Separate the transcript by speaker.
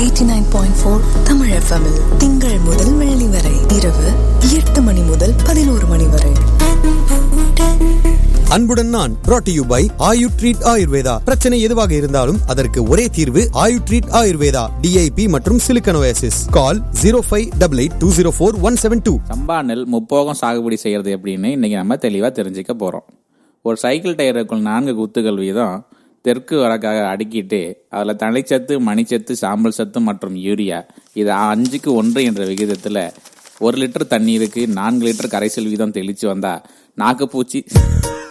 Speaker 1: eighty nine point four Tamil எஃப்எம்மில் திங்கள் முதல் வெள்ளி வரை இரவு எட்டு மணி முதல் பதினோரு மணி வரை
Speaker 2: அன்புடன் நான் brought to you by Ayu treat Ayurveda பிரச்சனை எதுவாக இருந்தாலும் அதற்கு ஒரே தீர்வு ஆயு ட்ரீட் ஆயுர்வேதா டிஐபி மற்றும் சிலிக்கனோசிஸ் call zero five double eight two zero four one seven two
Speaker 3: சம்பா நெல் முப்போகம் சாகுபடி செய்கிறது எப்படின்னு இன்னைக்கு நம்ம தெளிவாக தெரிஞ்சுக்க போகிறோம் ஒரு சைக்கிள் டயருக்குள் நான்கு குத்துகள் வீதம் தெற்கு வடக்காக அடுக்கிட்டு அதில் தழைச்சத்து மணிச்சத்து சாம்பல் சத்து மற்றும் யூரியா இது அஞ்சுக்கு ஒன்று என்ற விகிதத்தில் ஒரு லிட்டர் தண்ணீருக்கு நான்கு லிட்டர் கரைசல் வீதம் தெளித்து வந்தால் நாக்குப்பூச்சி